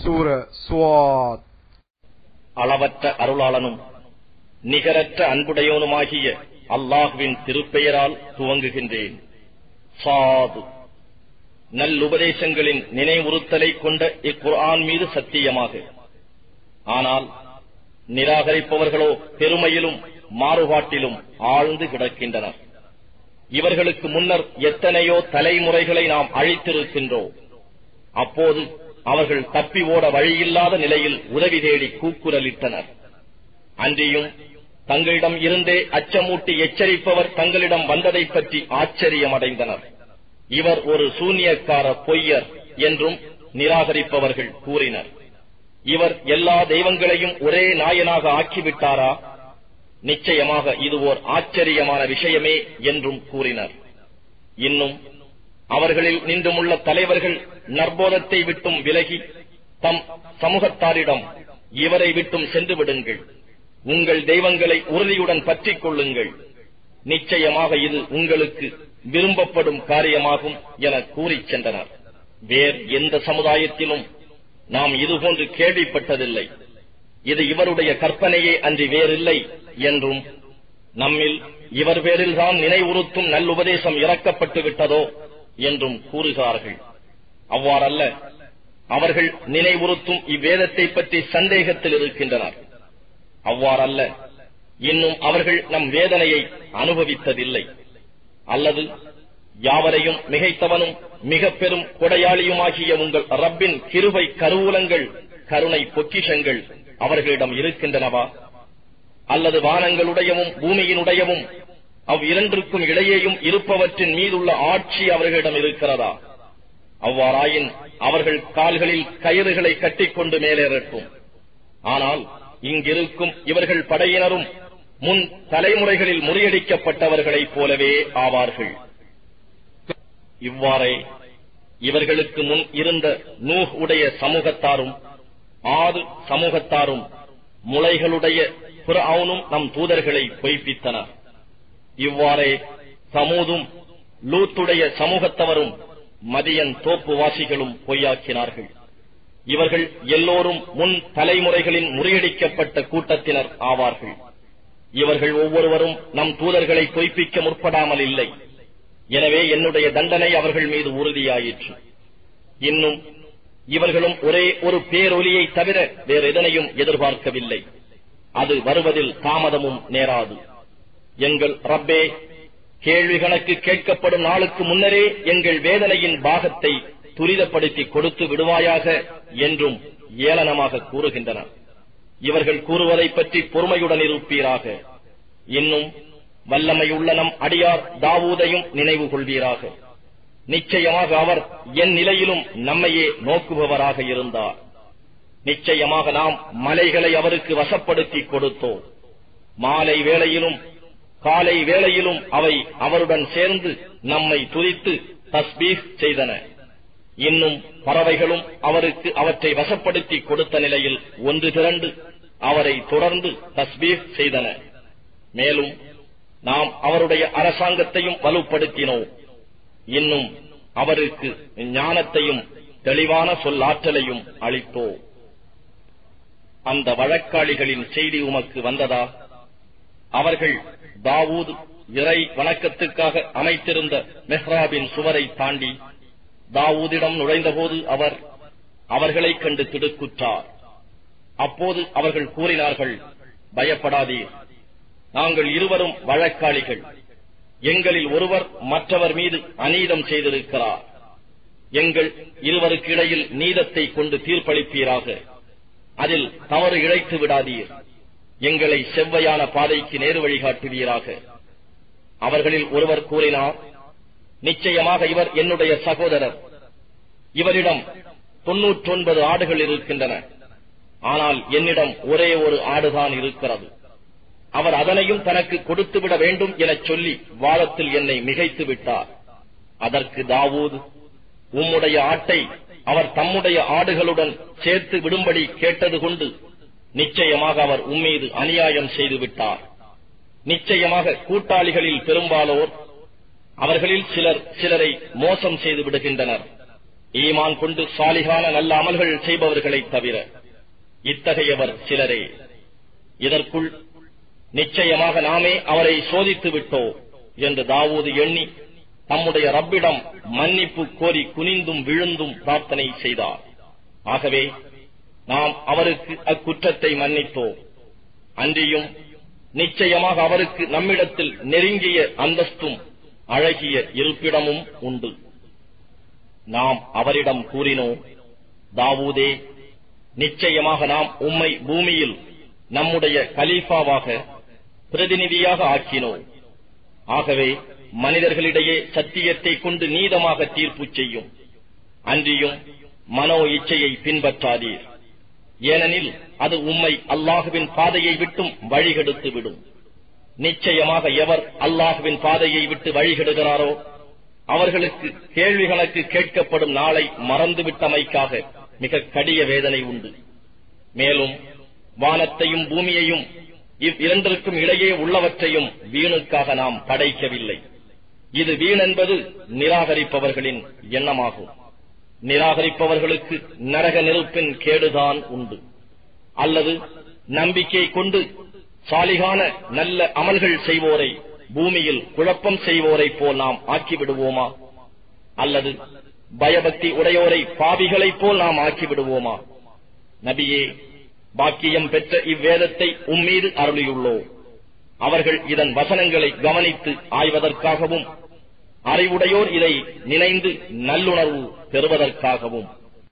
சூர சுவாத் அளவற்ற அருளாளனும் நிகரற்ற அன்புடையோனுமாகிய அல்லாஹுவின் திருப்பெயரால் துவங்குகின்றேன் சாது நல்லுபதேசங்களின் நினைவுறுத்தலை கொண்ட இக்குர்ஆன் மீது சத்தியமாக ஆனால் நிராகரிப்பவர்களோ பெருமையிலும் மாறுபாட்டிலும் ஆழ்ந்து கிடக்கின்றனர் இவர்களுக்கு முன்னர் எத்தனையோ தலைமுறைகளை நாம் அழித்திருக்கின்றோம் அப்போது அவர்கள் தப்பி ஓட வழியில்லாத நிலையில் உதவி தேடி கூக்குரலிட்டனர் அன்றியும் தங்களிடம் இருந்தே அச்சமூட்டி எச்சரிப்பவர் தங்களிடம் வந்ததை பற்றி ஆச்சரியமடைந்தனர் இவர் ஒரு சூனியக்கார பொய்யர் என்றும் நிராகரிப்பவர்கள் கூறினர் இவர் எல்லா தெய்வங்களையும் ஒரே நாயனாக ஆக்கிவிட்டாரா நிச்சயமாக இது ஓர் ஆச்சரியமான விஷயமே என்றும் கூறினர் இன்னும் அவர்களில் நின்றுமுள்ள தலைவர்கள் நற்போதத்தை விட்டும் விலகி தம் சமூகத்தாரிடம் இவரை விட்டும் சென்று விடுங்கள் உங்கள் தெய்வங்களை உறுதியுடன் பற்றிக் கொள்ளுங்கள் நிச்சயமாக இது உங்களுக்கு விரும்பப்படும் காரியமாகும் என கூறிச் சென்றனர் வேறு எந்த சமுதாயத்திலும் நாம் இதுபோன்று கேள்விப்பட்டதில்லை இது இவருடைய கற்பனையே அன்றி வேறில்லை என்றும் நம்மில் இவர் பேரில்தான் நினைவுறுத்தும் நல்லுபதேசம் இறக்கப்பட்டு விட்டதோ என்றும் கூறுகிறார்கள் அவ்வாறல்ல அவர்கள் நினைவுறுத்தும் இவ்வேதத்தை பற்றி சந்தேகத்தில் இருக்கின்றனர் அவ்வாறல்ல இன்னும் அவர்கள் நம் வேதனையை அனுபவித்ததில்லை அல்லது யாவரையும் மிகைத்தவனும் மிக பெரும் கொடையாளியுமாகிய உங்கள் ரப்பின் கிருபை கருவூலங்கள் கருணை பொக்கிஷங்கள் அவர்களிடம் இருக்கின்றனவா அல்லது வானங்களுடையவும் பூமியினுடையவும் அவ் இரண்டிற்கும் இடையேயும் இருப்பவற்றின் மீதுள்ள ஆட்சி அவர்களிடம் இருக்கிறதா அவ்வாறாயின் அவர்கள் கால்களில் கயிறுகளை கட்டிக்கொண்டு மேலேறட்டும் ஆனால் இங்கிருக்கும் இவர்கள் படையினரும் முன் தலைமுறைகளில் முறியடிக்கப்பட்டவர்களைப் போலவே ஆவார்கள் இவ்வாறே இவர்களுக்கு முன் இருந்த நூஹ் உடைய சமூகத்தாரும் ஆறு சமூகத்தாரும் முளைகளுடைய புறவுனும் நம் தூதர்களை பொய்ப்பித்தனர் இவ்வாறே சமூதும் லூத்துடைய சமூகத்தவரும் மதியன் தோப்புவாசிகளும் பொய்யாக்கினார்கள் இவர்கள் எல்லோரும் முன் தலைமுறைகளின் முறியடிக்கப்பட்ட கூட்டத்தினர் ஆவார்கள் இவர்கள் ஒவ்வொருவரும் நம் தூதர்களை பொய்ப்பிக்க முற்படாமல் இல்லை எனவே என்னுடைய தண்டனை அவர்கள் மீது உறுதியாயிற்று இன்னும் இவர்களும் ஒரே ஒரு பேரொலியை தவிர வேறு எதனையும் எதிர்பார்க்கவில்லை அது வருவதில் தாமதமும் நேராது எங்கள் ரப்பே கேள்வி கணக்கு கேட்கப்படும் நாளுக்கு முன்னரே எங்கள் வேதனையின் பாகத்தை துரிதப்படுத்தி கொடுத்து விடுவாயாக என்றும் ஏளனமாக கூறுகின்றனர் இவர்கள் கூறுவதை பற்றி பொறுமையுடன் இருப்பீராக இன்னும் வல்லமையுள்ள நம் அடியார் தாவூதையும் நினைவு கொள்வீராக நிச்சயமாக அவர் என் நிலையிலும் நம்மையே நோக்குபவராக இருந்தார் நிச்சயமாக நாம் மலைகளை அவருக்கு வசப்படுத்தி கொடுத்தோம் மாலை வேளையிலும் காலை வேளையிலும் அவை அவருடன் சேர்ந்து நம்மை துதித்து தஸ்பீஸ் செய்தன இன்னும் பறவைகளும் அவருக்கு அவற்றை வசப்படுத்தி கொடுத்த நிலையில் ஒன்று திரண்டு அவரை தொடர்ந்து தஸ்பீஸ் செய்தன மேலும் நாம் அவருடைய அரசாங்கத்தையும் வலுப்படுத்தினோம் இன்னும் அவருக்கு ஞானத்தையும் தெளிவான சொல்லாற்றலையும் அளித்தோ அந்த வழக்காளிகளின் செய்தி உமக்கு வந்ததா அவர்கள் தாவூத் இறை வணக்கத்துக்காக அமைத்திருந்த மெஹ்ராபின் சுவரை தாண்டி தாவூதிடம் நுழைந்தபோது அவர் அவர்களைக் கண்டு திடுக்குற்றார் அப்போது அவர்கள் கூறினார்கள் பயப்படாதீர் நாங்கள் இருவரும் வழக்காளிகள் எங்களில் ஒருவர் மற்றவர் மீது அநீதம் செய்திருக்கிறார் எங்கள் இருவருக்கு இடையில் நீதத்தை கொண்டு தீர்ப்பளிப்பீராக அதில் தவறு இழைத்து விடாதீர் எங்களை செவ்வையான பாதைக்கு நேரு வழிகாட்டுவீராக அவர்களில் ஒருவர் கூறினார் நிச்சயமாக இவர் என்னுடைய சகோதரர் இவரிடம் தொன்னூற்றொன்பது ஆடுகள் இருக்கின்றன ஆனால் என்னிடம் ஒரே ஒரு ஆடுதான் இருக்கிறது அவர் அதனையும் தனக்கு கொடுத்துவிட வேண்டும் எனச் சொல்லி வாதத்தில் என்னை மிகைத்து விட்டார் அதற்கு தாவூத் உம்முடைய ஆட்டை அவர் தம்முடைய ஆடுகளுடன் சேர்த்து விடும்படி கேட்டது கொண்டு நிச்சயமாக அவர் உம்மீது அநியாயம் செய்து விட்டார் நிச்சயமாக கூட்டாளிகளில் பெரும்பாலோர் அவர்களில் சிலர் சிலரை மோசம் செய்து விடுகின்றனர் ஈமான் கொண்டு சாலிகான நல்ல அமல்கள் செய்பவர்களைத் தவிர இத்தகையவர் சிலரே இதற்குள் நிச்சயமாக நாமே அவரை சோதித்து விட்டோம் என்று தாவூது எண்ணி தம்முடைய ரப்பிடம் மன்னிப்பு கோரி குனிந்தும் விழுந்தும் பிரார்த்தனை செய்தார் ஆகவே நாம் அவருக்கு அக்குற்றத்தை மன்னித்தோம் அன்றியும் நிச்சயமாக அவருக்கு நம்மிடத்தில் நெருங்கிய அந்தஸ்தும் அழகிய இருப்பிடமும் உண்டு நாம் அவரிடம் கூறினோம் தாவூதே நிச்சயமாக நாம் உம்மை பூமியில் நம்முடைய கலீஃபாவாக பிரதிநிதியாக ஆக்கினோம் ஆகவே மனிதர்களிடையே சத்தியத்தை கொண்டு நீதமாக தீர்ப்பு செய்யும் அன்றியும் மனோ இச்சையை பின்பற்றாதீர் ஏனெனில் அது உம்மை அல்லாஹுவின் பாதையை விட்டும் வழிகெடுத்து விடும் நிச்சயமாக எவர் அல்லாஹுவின் பாதையை விட்டு வழிகெடுகிறாரோ அவர்களுக்கு கேள்வி கணக்கு கேட்கப்படும் நாளை மறந்துவிட்டமைக்காக மிக கடிய வேதனை உண்டு மேலும் வானத்தையும் பூமியையும் இவ்விரண்டிற்கும் இடையே உள்ளவற்றையும் வீணுக்காக நாம் படைக்கவில்லை இது வீண் என்பது நிராகரிப்பவர்களின் எண்ணமாகும் நிராகரிப்பவர்களுக்கு நரக நெருப்பின் கேடுதான் உண்டு அல்லது நம்பிக்கை கொண்டு சாலிகான நல்ல அமல்கள் செய்வோரை பூமியில் குழப்பம் செய்வோரை போல் நாம் ஆக்கிவிடுவோமா அல்லது பயபக்தி உடையோரை பாவிகளைப் போல் நாம் ஆக்கிவிடுவோமா நபியே பாக்கியம் பெற்ற இவ்வேதத்தை உம்மீது அருளியுள்ளோ அவர்கள் இதன் வசனங்களை கவனித்து ஆய்வதற்காகவும் அறிவுடையோர் இதை நினைந்து நல்லுணர்வு பெறுவதற்காகவும்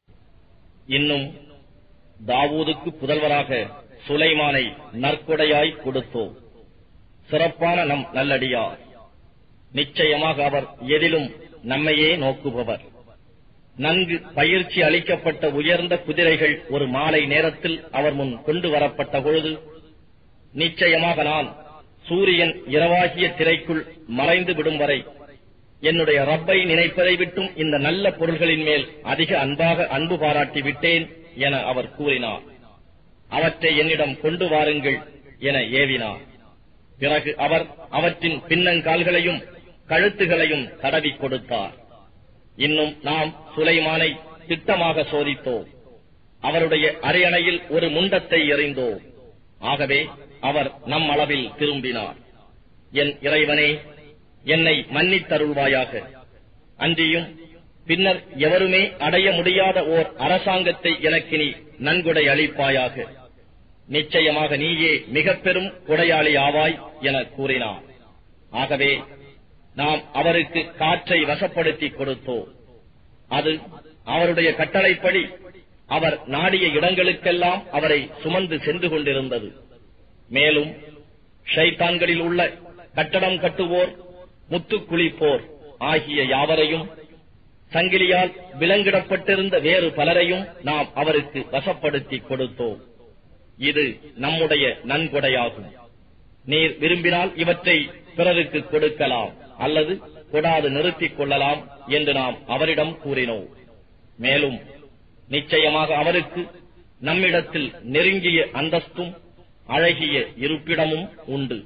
இன்னும் தாவூதுக்கு புதல்வராக சுலைமானை நற்கொடையாய் கொடுத்தோம் சிறப்பான நம் நல்லடியார் நிச்சயமாக அவர் எதிலும் நம்மையே நோக்குபவர் நன்கு பயிற்சி அளிக்கப்பட்ட உயர்ந்த குதிரைகள் ஒரு மாலை நேரத்தில் அவர் முன் கொண்டு வரப்பட்ட பொழுது நிச்சயமாக நான் சூரியன் இரவாகிய திரைக்குள் மறைந்து விடும் வரை என்னுடைய ரப்பை நினைப்பதை விட்டும் இந்த நல்ல பொருள்களின் மேல் அதிக அன்பாக அன்பு பாராட்டி விட்டேன் என அவர் கூறினார் அவற்றை என்னிடம் கொண்டு வாருங்கள் என ஏவினார் பிறகு அவர் அவற்றின் பின்னங்கால்களையும் கழுத்துகளையும் தடவி கொடுத்தார் இன்னும் நாம் சுலைமானை திட்டமாக சோதித்தோம் அவருடைய அரியணையில் ஒரு முண்டத்தை எறிந்தோம் ஆகவே அவர் நம் அளவில் திரும்பினார் என் இறைவனே என்னை மன்னித்தருள்வாயாக அன்றியும் பின்னர் எவருமே அடைய முடியாத ஓர் அரசாங்கத்தை எனக்கு நீ நன்கொடை அளிப்பாயாக நிச்சயமாக நீயே மிக பெரும் கொடையாளி ஆவாய் என கூறினார் ஆகவே நாம் அவருக்கு காற்றை வசப்படுத்தி கொடுத்தோம் அது அவருடைய கட்டளைப்படி அவர் நாடிய இடங்களுக்கெல்லாம் அவரை சுமந்து சென்று கொண்டிருந்தது மேலும் ஷைத்தான்களில் உள்ள கட்டடம் கட்டுவோர் முத்து குளிப்போர் ஆகிய யாவரையும் சங்கிலியால் விலங்கிடப்பட்டிருந்த வேறு பலரையும் நாம் அவருக்கு வசப்படுத்தி கொடுத்தோம் இது நம்முடைய நன்கொடையாகும் நீர் விரும்பினால் இவற்றை பிறருக்கு கொடுக்கலாம் அல்லது கொடாது நிறுத்திக் கொள்ளலாம் என்று நாம் அவரிடம் கூறினோம் மேலும் நிச்சயமாக அவருக்கு நம்மிடத்தில் நெருங்கிய அந்தஸ்தும் அழகிய இருப்பிடமும் உண்டு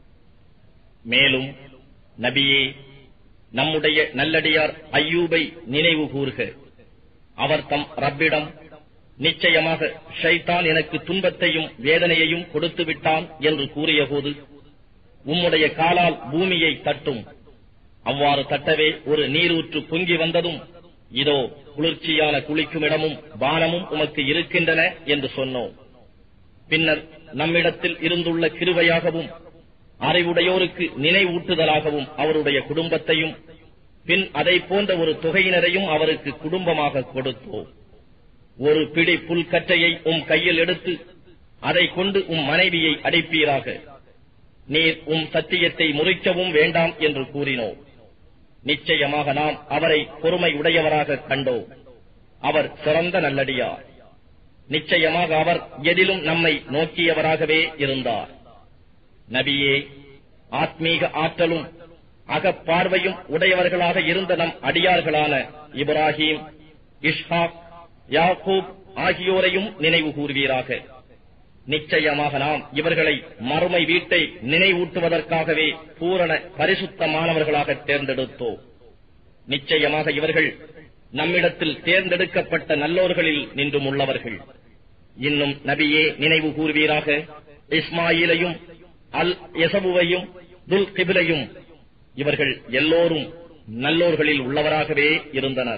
மேலும் நபியே நம்முடைய நல்லடியார் ஐயூபை நினைவு கூறுக அவர் தம் ரப்பிடம் நிச்சயமாக ஷைத்தான் எனக்கு துன்பத்தையும் வேதனையையும் கொடுத்து விட்டான் என்று கூறியபோது உம்முடைய காலால் பூமியை தட்டும் அவ்வாறு தட்டவே ஒரு நீரூற்று பொங்கி வந்ததும் இதோ குளிர்ச்சியான குளிக்கும் இடமும் வானமும் உமக்கு இருக்கின்றன என்று சொன்னோம் பின்னர் நம்மிடத்தில் இருந்துள்ள கிருவையாகவும் அறிவுடையோருக்கு நினைவூட்டுதலாகவும் அவருடைய குடும்பத்தையும் பின் அதை போன்ற ஒரு தொகையினரையும் அவருக்கு குடும்பமாக கொடுத்தோம் ஒரு பிடி புல்கற்றையை உம் கையில் எடுத்து அதை கொண்டு உம் மனைவியை அடைப்பீராக நீர் உம் சத்தியத்தை முறிக்கவும் வேண்டாம் என்று கூறினோம் நிச்சயமாக நாம் அவரை பொறுமை உடையவராக கண்டோம் அவர் சிறந்த நல்லடியார் நிச்சயமாக அவர் எதிலும் நம்மை நோக்கியவராகவே இருந்தார் நபியே ஆத்மீக ஆற்றலும் அகப்பார்வையும் உடையவர்களாக இருந்த நம் அடியார்களான இப்ராஹிம் இஷ்ஹாக் யாக்கூப் ஆகியோரையும் நினைவு கூறுவீராக நிச்சயமாக நாம் இவர்களை மறுமை வீட்டை நினைவூட்டுவதற்காகவே பூரண பரிசுத்தமானவர்களாக தேர்ந்தெடுத்தோம் நிச்சயமாக இவர்கள் நம்மிடத்தில் தேர்ந்தெடுக்கப்பட்ட நல்லோர்களில் நின்றும் உள்ளவர்கள் இன்னும் நபியே நினைவு கூறுவீராக இஸ்மாயிலையும் அல் எசபுவையும் துல் கிபிலையும் இவர்கள் எல்லோரும் நல்லோர்களில் உள்ளவராகவே இருந்தனர்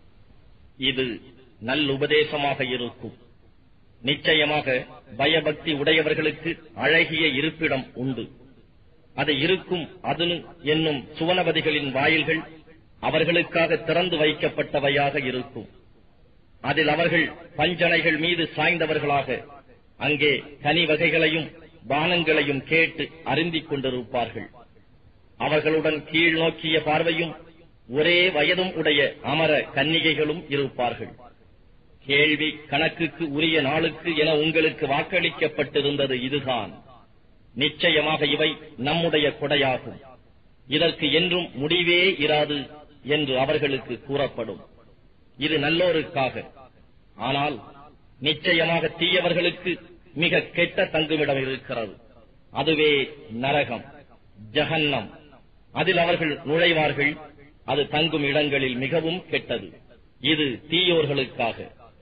இது நல்லுபதேசமாக இருக்கும் நிச்சயமாக பயபக்தி உடையவர்களுக்கு அழகிய இருப்பிடம் உண்டு அது இருக்கும் அதுனு என்னும் சுவனபதிகளின் வாயில்கள் அவர்களுக்காக திறந்து வைக்கப்பட்டவையாக இருக்கும் அதில் அவர்கள் பஞ்சனைகள் மீது சாய்ந்தவர்களாக அங்கே கனி வகைகளையும் பானங்களையும் கேட்டு அருந்திக் கொண்டிருப்பார்கள் அவர்களுடன் கீழ் நோக்கிய பார்வையும் ஒரே வயதும் உடைய அமர கன்னிகைகளும் இருப்பார்கள் கேள்வி கணக்குக்கு உரிய நாளுக்கு என உங்களுக்கு வாக்களிக்கப்பட்டிருந்தது இதுதான் நிச்சயமாக இவை நம்முடைய கொடையாகும் இதற்கு என்றும் முடிவே இராது என்று அவர்களுக்கு கூறப்படும் இது நல்லோருக்காக ஆனால் நிச்சயமாக தீயவர்களுக்கு மிக கெட்ட தங்குமிடம் இருக்கிறது அதுவே நரகம் ஜஹன்னம் அதில் அவர்கள் நுழைவார்கள் அது தங்கும் இடங்களில் மிகவும் கெட்டது இது தீயோர்களுக்காக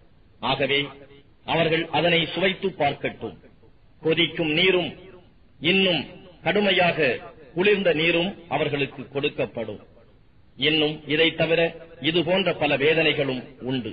ஆகவே அவர்கள் அதனை சுவைத்து பார்க்கட்டும் கொதிக்கும் நீரும் இன்னும் கடுமையாக குளிர்ந்த நீரும் அவர்களுக்கு கொடுக்கப்படும் இன்னும் இதை தவிர இது போன்ற பல வேதனைகளும் உண்டு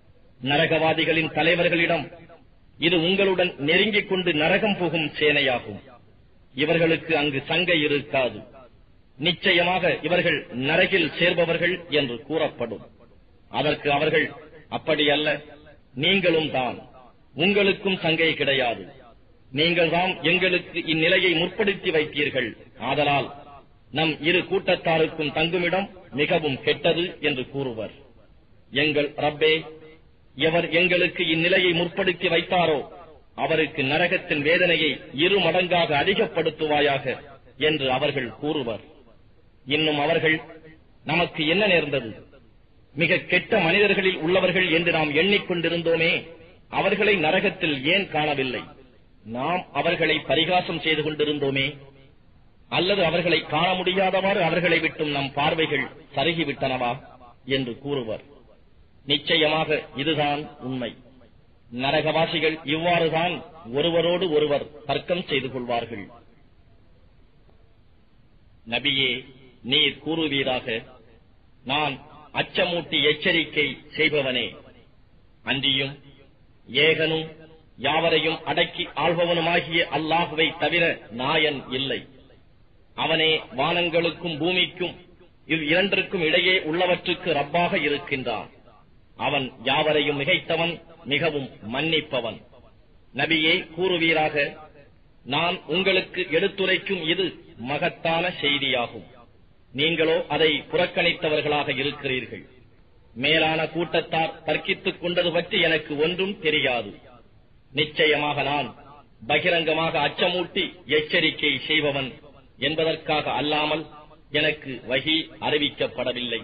நரகவாதிகளின் தலைவர்களிடம் இது உங்களுடன் நெருங்கிக் கொண்டு நரகம் புகும் சேனையாகும் இவர்களுக்கு அங்கு சங்கை இருக்காது நிச்சயமாக இவர்கள் நரகில் சேர்பவர்கள் என்று கூறப்படும் அதற்கு அவர்கள் அப்படியல்ல நீங்களும் தான் உங்களுக்கும் சங்கை கிடையாது நீங்கள் தான் எங்களுக்கு இந்நிலையை முற்படுத்தி வைத்தீர்கள் ஆதலால் நம் இரு கூட்டத்தாருக்கும் தங்குமிடம் மிகவும் கெட்டது என்று கூறுவர் எங்கள் ரப்பே எவர் எங்களுக்கு இந்நிலையை முற்படுத்தி வைத்தாரோ அவருக்கு நரகத்தின் வேதனையை இரு மடங்காக அதிகப்படுத்துவாயாக என்று அவர்கள் கூறுவர் இன்னும் அவர்கள் நமக்கு என்ன நேர்ந்தது மிக கெட்ட மனிதர்களில் உள்ளவர்கள் என்று நாம் எண்ணிக்கொண்டிருந்தோமே அவர்களை நரகத்தில் ஏன் காணவில்லை நாம் அவர்களை பரிகாசம் செய்து கொண்டிருந்தோமே அல்லது அவர்களை காண முடியாதவாறு அவர்களை விட்டும் நம் பார்வைகள் சருகிவிட்டனவா என்று கூறுவர் நிச்சயமாக இதுதான் உண்மை நரகவாசிகள் இவ்வாறுதான் ஒருவரோடு ஒருவர் தர்க்கம் செய்து கொள்வார்கள் நபியே நீர் கூறுவீராக நான் அச்சமூட்டி எச்சரிக்கை செய்பவனே அன்றியும் ஏகனும் யாவரையும் அடக்கி ஆள்பவனுமாகிய அல்லாஹுவை தவிர நாயன் இல்லை அவனே வானங்களுக்கும் பூமிக்கும் இவ் இரண்டிற்கும் இடையே உள்ளவற்றுக்கு ரப்பாக இருக்கின்றான் அவன் யாவரையும் மிகைத்தவன் மிகவும் மன்னிப்பவன் நபியே கூறுவீராக நான் உங்களுக்கு எடுத்துரைக்கும் இது மகத்தான செய்தியாகும் நீங்களோ அதை புறக்கணித்தவர்களாக இருக்கிறீர்கள் மேலான கூட்டத்தார் தர்க்கித்துக் கொண்டது பற்றி எனக்கு ஒன்றும் தெரியாது நிச்சயமாக நான் பகிரங்கமாக அச்சமூட்டி எச்சரிக்கை செய்பவன் என்பதற்காக அல்லாமல் எனக்கு வகி அறிவிக்கப்படவில்லை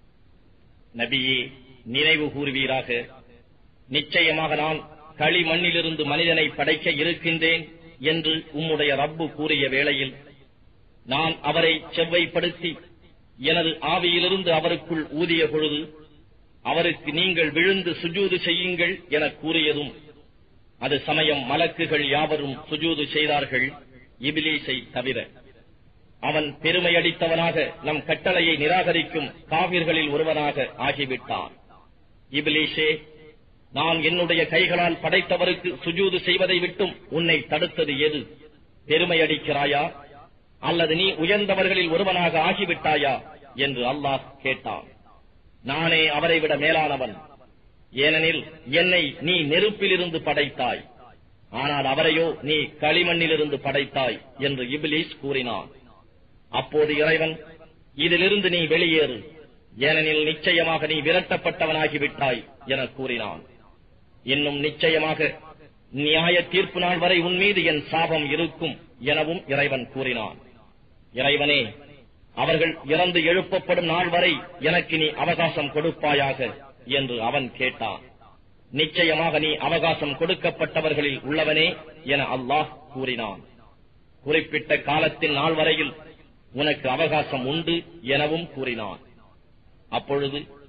நபியே நினைவு கூறுவீராக நிச்சயமாக நான் களிமண்ணிலிருந்து மனிதனை படைக்க இருக்கின்றேன் என்று உம்முடைய ரப்பு கூறிய வேளையில் நான் அவரை செவ்வைப்படுத்தி எனது ஆவியிலிருந்து அவருக்குள் ஊதிய பொழுது அவருக்கு நீங்கள் விழுந்து சுஜூது செய்யுங்கள் என கூறியதும் அது சமயம் மலக்குகள் யாவரும் சுஜூது செய்தார்கள் இபிலீஸை தவிர அவன் பெருமையடித்தவனாக நம் கட்டளையை நிராகரிக்கும் காவிர்களில் ஒருவனாக ஆகிவிட்டான் இபிலீஷே நான் என்னுடைய கைகளால் படைத்தவருக்கு சுஜூது செய்வதை விட்டும் உன்னை தடுத்தது எது பெருமையடிக்கிறாயா அல்லது நீ உயர்ந்தவர்களில் ஒருவனாக ஆகிவிட்டாயா என்று அல்லாஹ் கேட்டான் நானே அவரை விட மேலானவன் ஏனெனில் என்னை நீ நெருப்பிலிருந்து படைத்தாய் ஆனால் அவரையோ நீ களிமண்ணிலிருந்து படைத்தாய் என்று இபிலீஸ் கூறினான் அப்போது இறைவன் இதிலிருந்து நீ வெளியேறு ஏனெனில் நிச்சயமாக நீ விரட்டப்பட்டவனாகிவிட்டாய் என கூறினான் இன்னும் நிச்சயமாக நியாய தீர்ப்பு நாள் வரை உன் மீது என் சாபம் இருக்கும் எனவும் இறைவன் கூறினான் இறைவனே அவர்கள் இறந்து எழுப்பப்படும் நாள் வரை எனக்கு நீ அவகாசம் கொடுப்பாயாக என்று அவன் கேட்டான் நிச்சயமாக நீ அவகாசம் கொடுக்கப்பட்டவர்களில் உள்ளவனே என அல்லாஹ் கூறினான் குறிப்பிட்ட காலத்தின் நாள் வரையில் உனக்கு அவகாசம் உண்டு எனவும் கூறினான் அப்பொழுது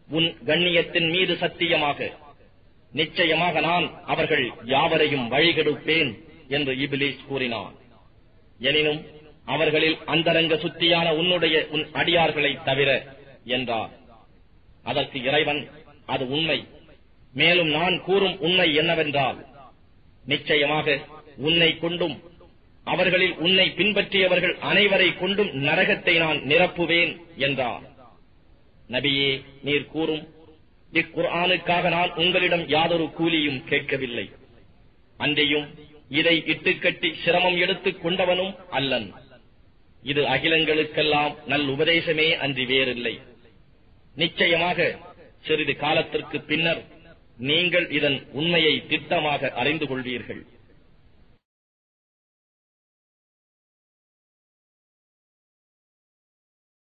உன் கண்ணியத்தின் மீது சத்தியமாக நிச்சயமாக நான் அவர்கள் யாவரையும் வழிகெடுப்பேன் என்று இபிலிஸ் கூறினான் எனினும் அவர்களில் அந்தரங்க சுத்தியான உன்னுடைய உன் அடியார்களை தவிர என்றார் அதற்கு இறைவன் அது உண்மை மேலும் நான் கூறும் உண்மை என்னவென்றால் நிச்சயமாக உன்னை கொண்டும் அவர்களில் உன்னை பின்பற்றியவர்கள் அனைவரை கொண்டும் நரகத்தை நான் நிரப்புவேன் என்றார் நபியே நீர் கூறும் இக்குர்ஆனுக்காக நான் உங்களிடம் யாதொரு கூலியும் கேட்கவில்லை அன்றையும் இதை இட்டுக்கட்டி சிரமம் எடுத்துக் கொண்டவனும் அல்லன் இது அகிலங்களுக்கெல்லாம் நல் உபதேசமே அன்றி வேறில்லை நிச்சயமாக சிறிது காலத்திற்கு பின்னர் நீங்கள் இதன் உண்மையை திட்டமாக அறிந்து கொள்வீர்கள்